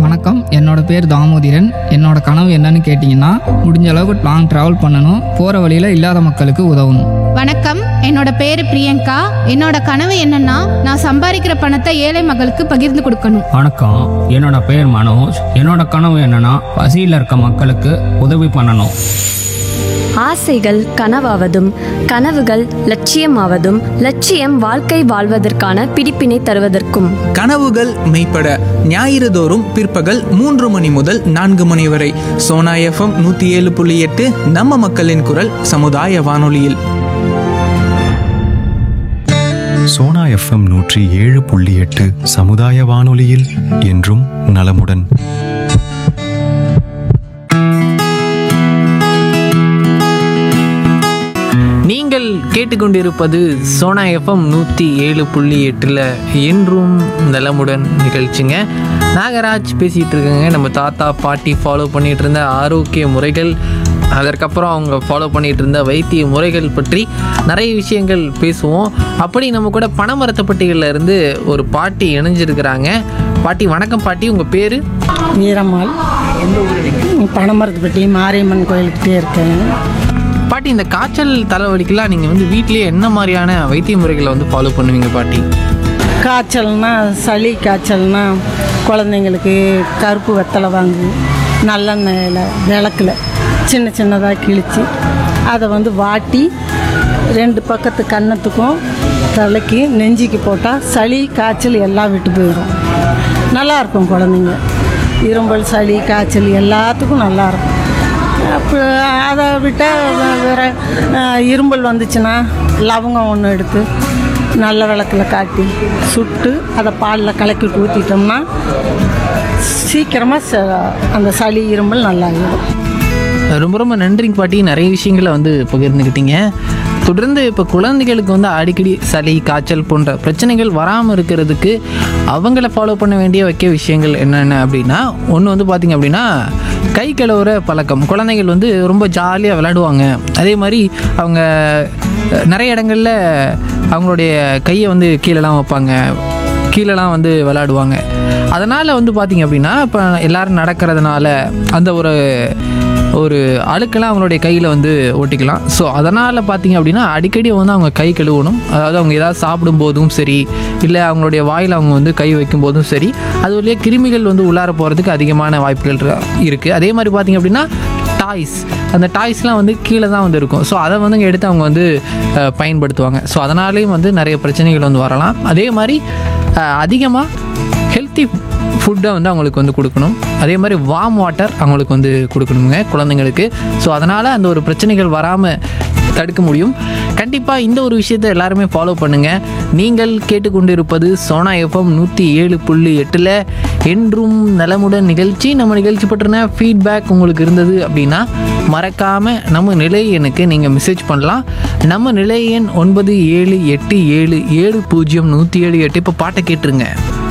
வணக்கம் என்னோட பேர் தாமோதிரன் என்னோட கனவு என்னன்னு கேட்டிங்கன்னா முடிஞ்ச அளவுக்கு லாங் ட்ராவல் பண்ணணும் போகிற வழியில் இல்லாத மக்களுக்கு உதவணும் வணக்கம் என்னோட பேரு பிரியங்கா என்னோட கனவு என்னன்னா நான் சம்பாதிக்கிற பணத்தை ஏழை மக்களுக்கு பகிர்ந்து கொடுக்கணும் வணக்கம் என்னோட பேர் மனோஜ் என்னோட கனவு என்னன்னா பசியில் இருக்க மக்களுக்கு உதவி பண்ணணும் ஆசைகள் கனவாவதும் கனவுகள் லட்சியமாவதும் லட்சியம் வாழ்க்கை வாழ்வதற்கான பிடிப்பினை தருவதற்கும் கனவுகள் மெய்ப்பட ஞாயிறு தோறும் பிற்பகல் மூன்று மணி முதல் நான்கு மணி வரை சோனா எஃப்எம் நூற்றி ஏழு புள்ளி எட்டு நம்ம மக்களின் குரல் சமுதாய வானொலியில் சோனா எஃப்எம் நூற்றி ஏழு புள்ளி எட்டு சமுதாய வானொலியில் என்றும் நலமுடன் நீங்கள் கேட்டுக்கொண்டிருப்பது சோனா எஃப்எம் நூற்றி ஏழு புள்ளி எட்டில் என்றும் நலமுடன் நிகழ்ச்சிங்க நாகராஜ் பேசிகிட்டு இருக்கேங்க நம்ம தாத்தா பாட்டி ஃபாலோ பண்ணிகிட்டு இருந்த ஆரோக்கிய முறைகள் அதற்கப்புறம் அவங்க ஃபாலோ பண்ணிகிட்டு இருந்த வைத்திய முறைகள் பற்றி நிறைய விஷயங்கள் பேசுவோம் அப்படி நம்ம கூட பனைமரத்தப்பட்டிகளில் இருந்து ஒரு பாட்டி இணைஞ்சிருக்கிறாங்க பாட்டி வணக்கம் பாட்டி உங்கள் பேர் வீரம்மாள் பனமரத்துப்பட்டி மாரியம்மன் கோயிலுக்கிட்டே இருக்கேன் பாட்டி இந்த காய்ச்சல் தலைவலிக்கெல்லாம் நீங்கள் வந்து வீட்டிலேயே என்ன மாதிரியான வைத்திய முறைகளை வந்து ஃபாலோ பண்ணுவீங்க பாட்டி காய்ச்சல்னா சளி காய்ச்சல்னா குழந்தைங்களுக்கு கருப்பு வெத்தலை வாங்கி நல்லெண்ணெயில் விளக்கில் சின்ன சின்னதாக கிழித்து அதை வந்து வாட்டி ரெண்டு பக்கத்து கன்னத்துக்கும் தலைக்கு நெஞ்சிக்கு போட்டால் சளி காய்ச்சல் எல்லாம் விட்டு போயிடும் நல்லாயிருக்கும் குழந்தைங்க இரும்பல் சளி காய்ச்சல் எல்லாத்துக்கும் நல்லாயிருக்கும் அப்போ அதை விட்டால் வேறு இரும்பல் வந்துச்சுன்னா லவங்கம் ஒன்று எடுத்து நல்ல விளக்கில் காட்டி சுட்டு அதை பாலில் கலக்கி விட்டு ஊற்றிட்டோம்னா சீக்கிரமாக அந்த சளி இரும்பல் நல்லாகிடும் ரொம்ப ரொம்ப நன்றிங்க பாட்டி நிறைய விஷயங்களை வந்து பகிர்ந்துக்கிட்டீங்க தொடர்ந்து இப்போ குழந்தைகளுக்கு வந்து அடிக்கடி சளி காய்ச்சல் போன்ற பிரச்சனைகள் வராமல் இருக்கிறதுக்கு அவங்கள ஃபாலோ பண்ண வேண்டிய வைக்க விஷயங்கள் என்னென்ன அப்படின்னா ஒன்று வந்து பார்த்திங்க அப்படின்னா கை கழுவுற பழக்கம் குழந்தைகள் வந்து ரொம்ப ஜாலியாக விளையாடுவாங்க அதே மாதிரி அவங்க அஹ், நிறைய இடங்களில் அவங்களுடைய கையை வந்து கீழெல்லாம் வைப்பாங்க கீழெல்லாம் வந்து விளையாடுவாங்க அதனால் வந்து பார்த்திங்க அப்படின்னா இப்போ எல்லோரும் நடக்கிறதுனால அந்த ஒரு ஒரு அழுக்கெல்லாம் அவங்களுடைய கையில் வந்து ஒட்டிக்கலாம் ஸோ அதனால் பார்த்தீங்க அப்படின்னா அடிக்கடி வந்து அவங்க கை கழுவணும் அதாவது அவங்க ஏதாவது சாப்பிடும் போதும் சரி இல்லை அவங்களுடைய வாயில் அவங்க வந்து கை வைக்கும் போதும் சரி அது வழியாக கிருமிகள் வந்து உள்ளார போகிறதுக்கு அதிகமான வாய்ப்புகள் இருக்குது அதே மாதிரி பார்த்தீங்க அப்படின்னா டாய்ஸ் அந்த டாய்ஸ்லாம் வந்து கீழே தான் வந்து இருக்கும் ஸோ அதை வந்து எடுத்து அவங்க வந்து அஹ், பயன்படுத்துவாங்க ஸோ அதனாலேயும் வந்து நிறைய பிரச்சனைகள் வந்து வரலாம் அதே மாதிரி அதிகமாக ஹெல்த்தி ஃபுட்டை வந்து அவங்களுக்கு வந்து கொடுக்கணும் அதே மாதிரி வார்ம் வாட்டர் அவங்களுக்கு வந்து கொடுக்கணுங்க குழந்தைங்களுக்கு ஸோ அதனால் அந்த ஒரு பிரச்சனைகள் வராமல் தடுக்க முடியும் கண்டிப்பாக இந்த ஒரு விஷயத்தை எல்லாருமே ஃபாலோ பண்ணுங்கள் நீங்கள் கேட்டுக்கொண்டிருப்பது சோனா எஃப்எம் நூற்றி ஏழு புள்ளி எட்டில் என்றும் நலமுடன் நிகழ்ச்சி நம்ம நிகழ்ச்சி பற்றின ஃபீட்பேக் உங்களுக்கு இருந்தது அப்படின்னா மறக்காமல் நம்ம நிலை எண்ணுக்கு நீங்கள் மெசேஜ் பண்ணலாம் நம்ம நிலை எண் ஒன்பது ஏழு எட்டு ஏழு ஏழு பூஜ்ஜியம் நூற்றி ஏழு எட்டு இப்போ பாட்டை கேட்டுருங்க